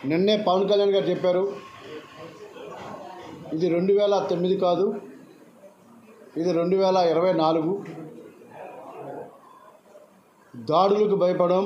నిన్నే పవన్ కళ్యాణ్ గారు చెప్పారు ఇది రెండు వేల తొమ్మిది కాదు ఇది రెండు వేల ఇరవై నాలుగు దాడులకు భయపడడం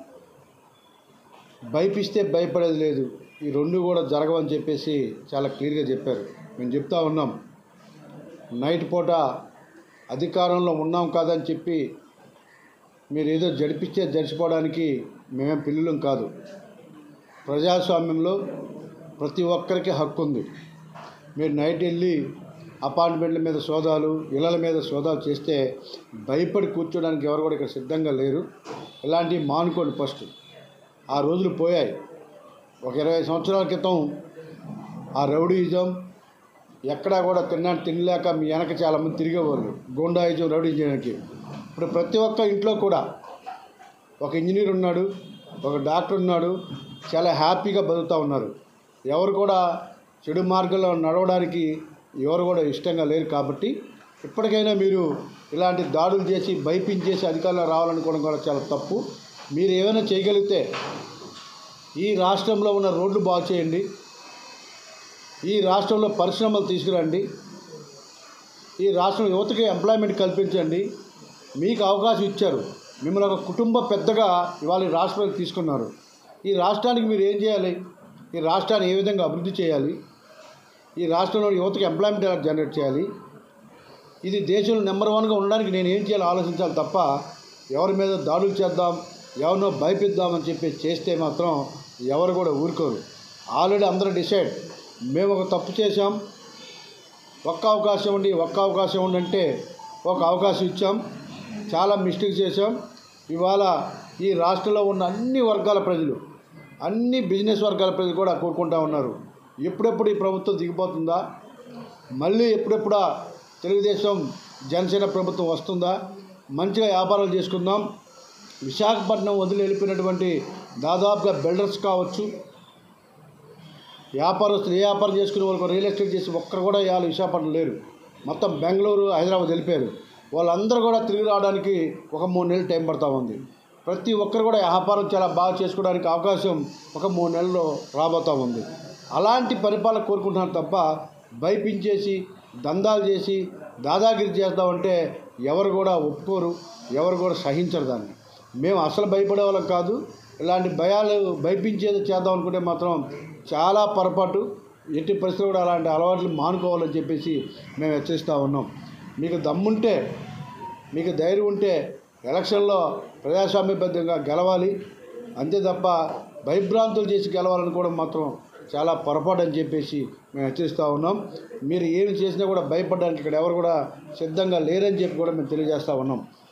భయపిస్తే భయపడేది లేదు ఈ రెండు కూడా జరగవని చెప్పేసి చాలా క్లియర్గా చెప్పారు మేము చెప్తా ఉన్నాం నైట్ పూట అధికారంలో ఉన్నాం కాదని చెప్పి మీరు ఏదో జడిపిస్తే జడిచిపోవడానికి మేమేం పిల్లలం కాదు ప్రజాస్వామ్యంలో ప్రతి ఒక్కరికి హక్కు ఉంది మీరు నైట్ వెళ్ళి అపార్ట్మెంట్ల మీద సోదాలు ఇళ్ళల మీద సోదాలు చేస్తే భయపడి కూర్చోడానికి ఎవరు కూడా ఇక్కడ సిద్ధంగా లేరు ఇలాంటివి మానుకోండి ఫస్ట్ ఆ రోజులు పోయాయి ఒక ఇరవై సంవత్సరాల క్రితం ఆ రౌడీయిజం ఎక్కడా కూడా తిన్నా తినలేక మీ వెనక చాలామంది తిరిగేవాళ్ళు గోండాయిజం రౌడీజానికి ఇప్పుడు ప్రతి ఒక్క ఇంట్లో కూడా ఒక ఇంజనీర్ ఉన్నాడు ఒక డాక్టర్ ఉన్నాడు చాలా హ్యాపీగా బతుకుతూ ఉన్నారు ఎవరు కూడా చెడు మార్గంలో నడవడానికి ఎవరు కూడా ఇష్టంగా లేరు కాబట్టి ఇప్పటికైనా మీరు ఇలాంటి దాడులు చేసి భయపించేసి అధికారంలో రావాలనుకోవడం కూడా చాలా తప్పు మీరు ఏమైనా చేయగలిగితే ఈ రాష్ట్రంలో ఉన్న రోడ్లు బాగు చేయండి ఈ రాష్ట్రంలో పరిశ్రమలు తీసుకురండి ఈ రాష్ట్రం యువతకి ఎంప్లాయ్మెంట్ కల్పించండి మీకు అవకాశం ఇచ్చారు మిమ్మల్ని ఒక కుటుంబ పెద్దగా ఇవాళ ఈ రాష్ట్రానికి తీసుకున్నారు ఈ రాష్ట్రానికి మీరు ఏం చేయాలి ఈ రాష్ట్రాన్ని ఏ విధంగా అభివృద్ధి చేయాలి ఈ రాష్ట్రంలో యువతకి ఎంప్లాయ్మెంట్ ఎలా జనరేట్ చేయాలి ఇది దేశంలో నెంబర్ వన్గా ఉండడానికి నేను ఏం చేయాలో ఆలోచించాలి తప్ప ఎవరి మీద దాడులు చేద్దాం ఎవరినో భయపిద్దామని చెప్పి చేస్తే మాత్రం ఎవరు కూడా ఊరుకోరు ఆల్రెడీ అందరూ డిసైడ్ మేము ఒక తప్పు చేశాం ఒక్క అవకాశం ఉండి ఒక్క అవకాశం ఉండి అంటే ఒక అవకాశం ఇచ్చాం చాలా మిస్టేక్ చేశాం ఇవాళ ఈ రాష్ట్రంలో ఉన్న అన్ని వర్గాల ప్రజలు అన్ని బిజినెస్ వర్గాల ప్రజలు కూడా కోరుకుంటా ఉన్నారు ఎప్పుడెప్పుడు ఈ ప్రభుత్వం దిగిపోతుందా మళ్ళీ ఎప్పుడెప్పుడా తెలుగుదేశం జనసేన ప్రభుత్వం వస్తుందా మంచిగా వ్యాపారాలు చేసుకుందాం విశాఖపట్నం వదిలి వెళ్ళిపోయినటువంటి దాదాపుగా బిల్డర్స్ కావచ్చు వ్యాపారస్తులు ఏ వ్యాపారం చేసుకునే వాళ్ళకి రియల్ ఎస్టేట్ చేసి ఒక్కరు కూడా ఇవాళ విశాఖపట్నం లేరు మొత్తం బెంగళూరు హైదరాబాద్ వెళ్ళిపోయారు వాళ్ళందరూ కూడా తిరిగి రావడానికి ఒక మూడు నెలలు టైం పడతా ఉంది ప్రతి ఒక్కరు కూడా వ్యాపారం చాలా బాగా చేసుకోవడానికి అవకాశం ఒక మూడు నెలల్లో రాబోతూ ఉంది అలాంటి పరిపాలన కోరుకుంటున్నారు తప్ప భయపించేసి దందాలు చేసి దాదాగిరి చేద్దామంటే ఎవరు కూడా ఒప్పుకోరు ఎవరు కూడా సహించరు దాన్ని మేము అసలు భయపడే వాళ్ళం కాదు ఇలాంటి భయాలు భయపించేది చేద్దాం అనుకుంటే మాత్రం చాలా పొరపాటు ఎట్టి పరిస్థితులు కూడా అలాంటి అలవాట్లు మానుకోవాలని చెప్పేసి మేము హెచ్చరిస్తూ ఉన్నాం మీకు దమ్ముంటే మీకు ధైర్యం ఉంటే ఎలక్షన్లో ప్రజాస్వామ్యబద్ధంగా గెలవాలి అంతే తప్ప భయభ్రాంతులు చేసి గెలవాలనుకోవడం మాత్రం చాలా పొరపాటు అని చెప్పేసి మేము హెచ్చరిస్తూ ఉన్నాం మీరు ఏమి చేసినా కూడా భయపడడానికి ఇక్కడ ఎవరు కూడా సిద్ధంగా లేరని చెప్పి కూడా మేము తెలియజేస్తూ ఉన్నాం